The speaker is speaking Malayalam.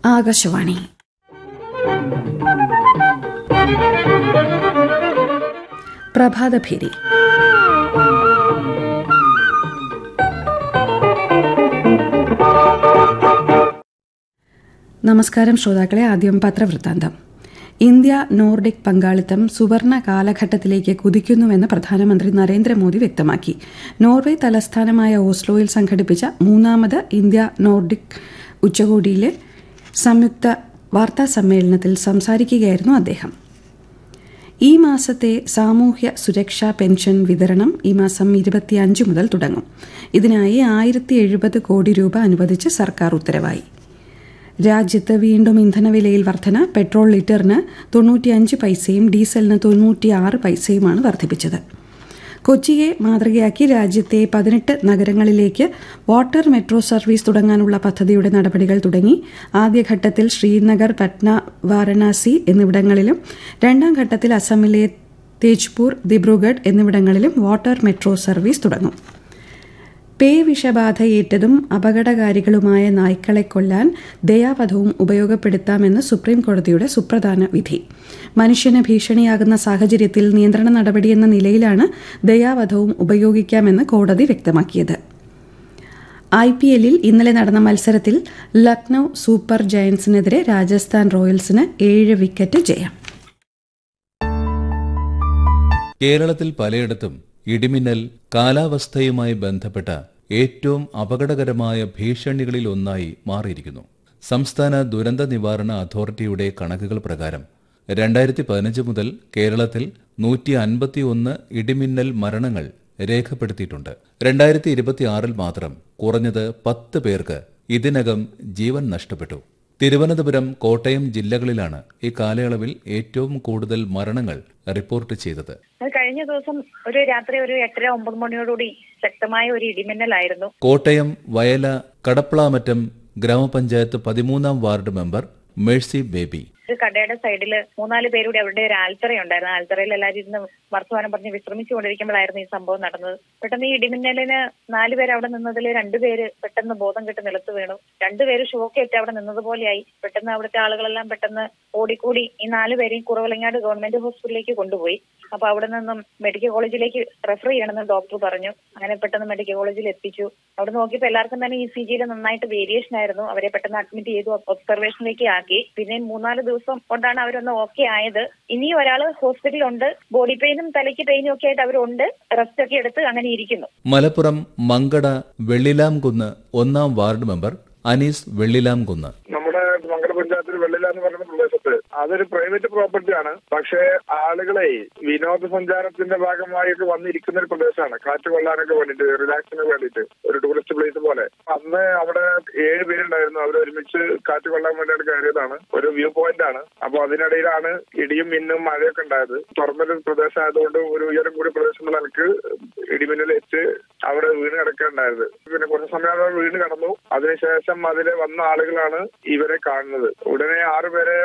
ആകാശവാണി പ്രഭാതഭേരി നമസ്കാരം ശ്രോതാക്കളെ ആദ്യം പത്രവൃത്താന്തം ഇന്ത്യ നോർഡിക് പങ്കാളിത്തം സുവർണ കാലഘട്ടത്തിലേക്ക് കുതിക്കുന്നുവെന്ന് പ്രധാനമന്ത്രി നരേന്ദ്രമോദി വ്യക്തമാക്കി നോർവേ തലസ്ഥാനമായ ഓസ്ലോയിൽ സംഘടിപ്പിച്ച മൂന്നാമത് ഇന്ത്യ നോർഡിക് ഉച്ചകോടിയിലെ സംയുക്ത വാർത്താ സമ്മേളനത്തിൽ സംസാരിക്കുകയായിരുന്നു അദ്ദേഹം ഈ മാസത്തെ സാമൂഹ്യ സുരക്ഷാ പെൻഷൻ വിതരണം ഈ മാസം ഇരുപത്തിയഞ്ച് മുതൽ തുടങ്ങും ഇതിനായി ആയിരത്തി എഴുപത് കോടി രൂപ അനുവദിച്ച് സർക്കാർ ഉത്തരവായി രാജ്യത്ത് വീണ്ടും ഇന്ധനവിലയിൽ വർധന പെട്രോൾ ലിറ്ററിന് തൊണ്ണൂറ്റിയഞ്ച് പൈസയും ഡീസലിന് തൊണ്ണൂറ്റിയാറ് പൈസയുമാണ് വർദ്ധിപ്പിച്ചത് കൊച്ചിയെ മാതൃകയാക്കി രാജ്യത്തെ പതിനെട്ട് നഗരങ്ങളിലേക്ക് വാട്ടർ മെട്രോ സർവീസ് തുടങ്ങാനുള്ള പദ്ധതിയുടെ നടപടികൾ തുടങ്ങി ആദ്യഘട്ടത്തിൽ ശ്രീനഗർ പട്ന വാരണാസി എന്നിവിടങ്ങളിലും രണ്ടാം ഘട്ടത്തിൽ അസമിലെ തേജ്പൂർ ദിബ്രുഗഡ് എന്നിവിടങ്ങളിലും വാട്ടർ മെട്രോ സർവീസ് തുടങ്ങും പേ വിഷബാധയേറ്റതും അപകടകാരികളുമായ നായ്ക്കളെ കൊല്ലാൻ ദയാവധവും ഉപയോഗപ്പെടുത്താമെന്ന് സുപ്രീം കോടതിയുടെ സുപ്രധാന വിധി മനുഷ്യന് ഭീഷണിയാകുന്ന സാഹചര്യത്തിൽ നിയന്ത്രണ നടപടിയെന്ന നിലയിലാണ് ദയാവധവും ഉപയോഗിക്കാമെന്ന് കോടതി വ്യക്തമാക്കിയത് ഐ പി എല്ലിൽ ഇന്നലെ നടന്ന മത്സരത്തിൽ ലക്നൌ സൂപ്പർ ജയന്റ്സിനെതിരെ രാജസ്ഥാൻ റോയൽസിന് ഏഴ് വിക്കറ്റ് ജയം കേരളത്തിൽ പലയിടത്തും ഇടിമിന്നൽ കാലാവസ്ഥയുമായി ബന്ധപ്പെട്ട ഏറ്റവും അപകടകരമായ ഭീഷണികളിൽ ഒന്നായി മാറിയിരിക്കുന്നു സംസ്ഥാന ദുരന്ത നിവാരണ അതോറിറ്റിയുടെ കണക്കുകൾ പ്രകാരം രണ്ടായിരത്തി പതിനഞ്ച് മുതൽ കേരളത്തിൽ നൂറ്റി അൻപത്തിയൊന്ന് ഇടിമിന്നൽ മരണങ്ങൾ രേഖപ്പെടുത്തിയിട്ടുണ്ട് രണ്ടായിരത്തി ഇരുപത്തിയാറിൽ മാത്രം കുറഞ്ഞത് പത്ത് പേർക്ക് ഇതിനകം ജീവൻ നഷ്ടപ്പെട്ടു തിരുവനന്തപുരം കോട്ടയം ജില്ലകളിലാണ് ഈ കാലയളവിൽ ഏറ്റവും കൂടുതൽ മരണങ്ങൾ റിപ്പോർട്ട് ചെയ്തത് അത് കഴിഞ്ഞ ദിവസം ഒരു രാത്രി ഒരു എട്ടര ഒമ്പത് മണിയോടുകൂടി ശക്തമായ ഒരു ഇടിമിന്നലായിരുന്നു കോട്ടയം വയല കടപ്ലാമറ്റം ഗ്രാമപഞ്ചായത്ത് പതിമൂന്നാം വാർഡ് മെമ്പർ മേഴ്സി ബേബി ഒരു കടയുടെ സൈഡിൽ മൂന്നാല് പേരുടെ അവരുടെ ഒരു ആൽത്തറ ഉണ്ടായിരുന്നു ആൽത്തറയിൽ എല്ലാവരും ഇരുന്ന് വർത്തമാനം പറഞ്ഞ് വിശ്രമിച്ചുകൊണ്ടിരിക്കുമ്പോഴായിരുന്നു ഈ സംഭവം നടന്നത് പെട്ടെന്ന് ഈ ഇടിമിന്നലിന് നാല് പേര് അവിടെ നിന്നതിൽ രണ്ടുപേര് പെട്ടെന്ന് ബോധം കെട്ട് നിലത്ത് വീണു രണ്ടുപേര് ഷോക്കേറ്റ് അവിടെ നിന്നതുപോലെയായി പെട്ടെന്ന് അവിടുത്തെ ആളുകളെല്ലാം പെട്ടെന്ന് ഓടിക്കൂടി ഈ നാല് പേരെയും കുറവലങ്ങാട് ഗവൺമെന്റ് ഹോസ്പിറ്റലിലേക്ക് കൊണ്ടുപോയി അപ്പൊ അവിടെ നിന്നും മെഡിക്കൽ കോളേജിലേക്ക് റെഫർ ചെയ്യണമെന്ന് ഡോക്ടർ പറഞ്ഞു അങ്ങനെ പെട്ടെന്ന് മെഡിക്കൽ കോളേജിൽ എത്തിച്ചു അവിടെ നോക്കിയപ്പോൾ എല്ലാവർക്കും തന്നെ ഇ സി ജിയിൽ നന്നായിട്ട് വേരിയേഷൻ ആയിരുന്നു അവരെ പെട്ടെന്ന് അഡ്മിറ്റ് ചെയ്തു ഒബ്സർവേഷനിലേക്ക് ആക്കി പിന്നെ മൂന്നാല് ദിവസം കൊണ്ടാണ് അവരൊന്ന് ഓക്കെ ആയത് ഇനിയും ഒരാൾ ഹോസ്പിറ്റലിലുണ്ട് ബോഡി പെയിനും തലയ്ക്ക് പെയിനും ഒക്കെ ആയിട്ട് അവരുണ്ട് റെസ്റ്റ് ഒക്കെ എടുത്ത് അങ്ങനെ ഇരിക്കുന്നു മലപ്പുറം മങ്കട വെള്ളിലാംകുന്ന് ഒന്നാം വാർഡ് മെമ്പർ അനീസ് വെള്ളിലാംകുന്ന് നമ്മുടെ മംഗള പഞ്ചായത്തിൽ വെള്ളില എന്ന് പറയുന്ന പ്രദേശത്ത് അതൊരു പ്രൈവറ്റ് പ്രോപ്പർട്ടിയാണ് പക്ഷേ ആളുകളെ വിനോദസഞ്ചാരത്തിന്റെ ഭാഗമായിട്ട് വന്നിരിക്കുന്ന ഒരു പ്രദേശമാണ് കാറ്റ് കൊള്ളാനൊക്കെ വേണ്ടിട്ട് റിലാക്സിന് വേണ്ടിയിട്ട് ഒരു ടൂറിസ്റ്റ് പ്ലേസ് പോലെ അന്ന് അവിടെ ഏഴ് പേരുണ്ടായിരുന്നു അവർ ഒരുമിച്ച് കാറ്റ് കൊള്ളാൻ വേണ്ടിയിട്ട് കയറിയതാണ് ഒരു വ്യൂ പോയിന്റ് ആണ് അപ്പൊ അതിനിടയിലാണ് ഇടിയും മിന്നും മഴയൊക്കെ ഉണ്ടായത് തുറന്നൊരു പ്രദേശം ആയതുകൊണ്ട് ഒരു ഉയരം കൂടിയ പ്രദേശം എന്നുള്ള നിലക്ക് ഇടിമിന്നലേറ്റ് അവിടെ വീണ് കിടക്കുകയുണ്ടായത് പിന്നെ കുറച്ച് സമയം അവിടെ വീണ് കിടന്നു അതിനുശേഷം അതിൽ വന്ന ആളുകളാണ് ഇവരെ കാണുന്നത് ഉടനെ ആറുപേരെ